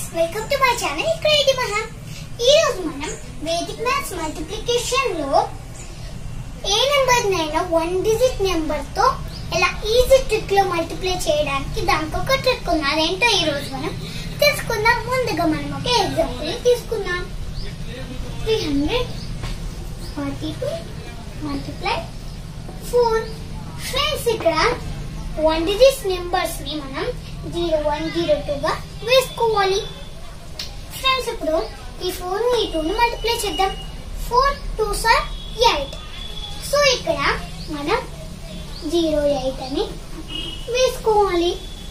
Welcome to my channel క్రియేటి మహా ఈ రోజు మనం వేదిక్ మ్యాథ్స్ మల్టిప్లికేషన్ లో ఏ నెంబర్ నైనా వన్ డిజిట్ నెంబర్ తో ఎలా ఈజీ ట్రిక్ లో మల్టిప్లై చేయడానికి దానికి ఒక ట్రిక్ ఉంది అదేంటో ఈ రోజు మనం తెలుసుకుందాం ముందుగా మనం ఒక ఎగ్జాంపుల్ తీసుకుందాం three hundred forty two multiply four friends ఇక్కడ వన్ డిజిట్ నెంబర్స్ ని మనం జీరో వన్ జీరో టూ గా వేసుకోవాలి ఫ్రెండ్స్ ఇప్పుడు ఈ ఫోర్ ని ఈ టూ ని మల్టిప్లై చేద్దాం four two are eight so ఇక్కడ మనం జీరో ఎయిట్ అని వేసుకోవాలి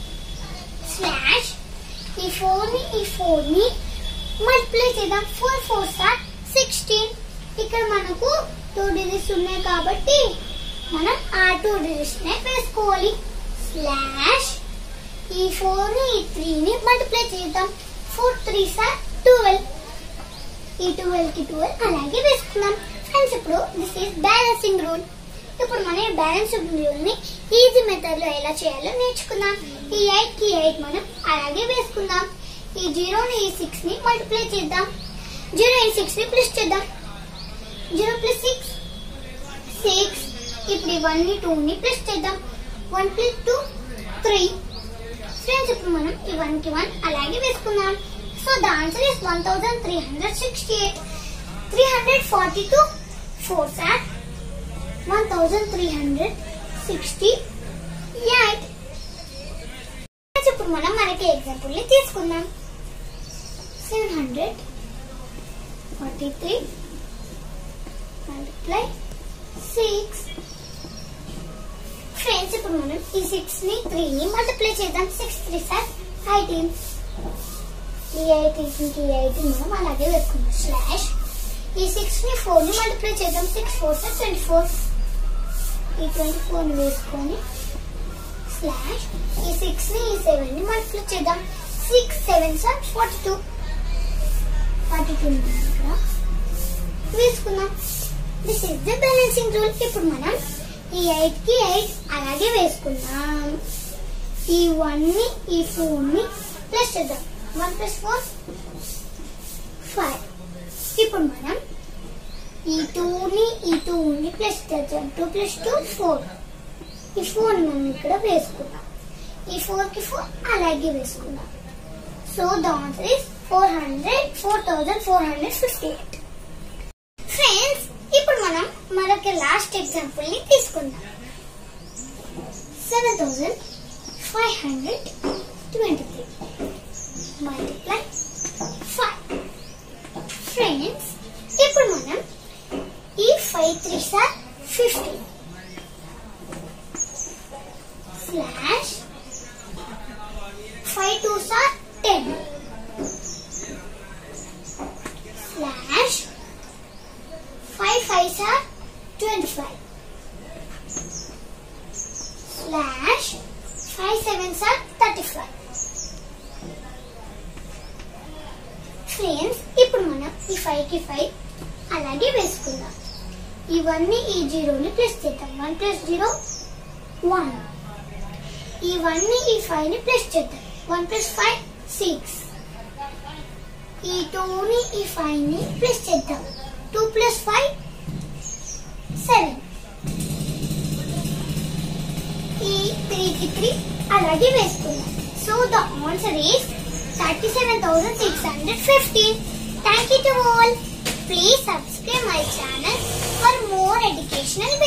స్లాష్ ఈ ఫోర్ ని ఈ ఫోర్ ని మల్టిప్లై చేద్దాం ఫోర్ ఫోర్ సార్ సిక్స్టీన్ ఇక్కడ మనకు టూ డిజిట్స్ ఉన్నాయి కాబట్టి మనం ఆ టూ డిజిట్స్ నే వేసుకోవాలి స్లాష్ ఈ ఫోర్ ని ఈ త్రీ ని మల్టిప్లై చేద్దాం ఫోర్ త్రీ సార్ ట్వెల్వ్ ఈ ట్వెల్వ్ కి ట్వెల్వ్ అలాగే వేసుకుందాం ఫ్రెండ్స్ ఇప్పుడు దిస్ ఈస్ బ్యాలెన్సింగ్ రూల్ ఇప్పుడు మనం ఈ బ్యాలెన్సింగ్ రూల్ ని ఈజీ మెథడ్ లో ఎలా చేయాలో నేర్చుకుందాం ఈ ఎయిట్ కి ఎయిట్ మనం అలాగే వేసుకుందాం ఈ జీరో ని ఈ సిక్స్ ని మల్టిప్లై చేద్దాం జీరో ఈ సిక్స్ ని ప్లస్ చేద్దాం జీరో ప్లస్ సిక్స్ సిక్స్ ఇప్పుడు ఈ వన్ ని టూ ని ప్లస్ చేద్దాం one plus two three friends ఇప్పుడు మనం ఈ వన్ కి వన్ అలాగే వేసుకుందాం so the answer is one thousand three hundred sixty eight three hundred forty two four are one thousand three hundred sixty eight ఇప్పుడు మనం మనకి ఎగ్జాంపుల్ ని తీసుకుందాం seven hundred forty three multiply six friends ఇప్పుడు మనం ఈ సిక్స్ ని three ని మల్టిప్లై చేద్దాం సిక్స్ త్రీ సార్ ఎయిటీన్ ఈ ఎయిటీన్ కి ఎయిటీన్ మనం అలాగే వేసుకుందాం స్లాష్ ఈ సిక్స్ ని ఫోర్ ని మల్టిప్లై చేద్దాం six four are twenty four ఈ ట్వంటీ ఫోర్ ని వేసుకొని స్లాష్ ఈ సిక్స్ ని ఈ సెవెన్ ని మల్టిప్లై చేద్దాం six seven are forty two forty two ఇక్కడ వేసుకుందాం this is the balancing rule ఇప్పుడు మనం ఈ ఎయిట్ కి ఎయిట్ అలాగే వేసుకుందాం ఈ వన్ ని ఈ ఫోర్ ని ప్లస్ చేద్దాం వన్ ప్లస్ ఫోర్ ఫైవ్ ఇప్పుడు మనం ఈ టూ ని ఈ టూ ని ప్లస్ చేద్దాం టూ ప్లస్ టూ ఫోర్ ఈ ఫోర్ ని మనం ఇక్కడ వేసుకుందాం ఈ ఫోర్ కి ఫోర్ అలాగే వేసుకుందాం so the answer is four hundred four thousand four hundred fifty eight friends ఇప్పుడు మనం మరొక లాస్ట్ ఎగ్జాంపుల్ ని తీసుకుందాం seven thousand five hundred twenty three multiply five friends ఇప్పుడు మనం ఈ five three are fifty slash five two are ten slash five fives are twenty-five. Slash five sevens are thirty-five. Friends ఇప్పుడు మనం ఈ five కి five అలాగే వేసుకుందాం ఇవన్నీ ఈ జీరోని ప్లస్ చేద్దాం వన్ ప్లస్ జీరో వన్ ఇవన్నీ ఈ ఫైవ్ ని ప్లస్ చేద్దాం వన్ ప్లస్ ఫైవ్ సిక్స్ ఈ టూని ఈ ఫైవ్ ని ప్లస్ చేద్దాం టూ ప్లస్ ఫైవ్ సెవెన్ ఈ త్రీకి త్రీ అలాగే వేసుకున్నాం so the answer is thirty seven thousand six hundred fifteen thank you to all please subscribe my channel for more educational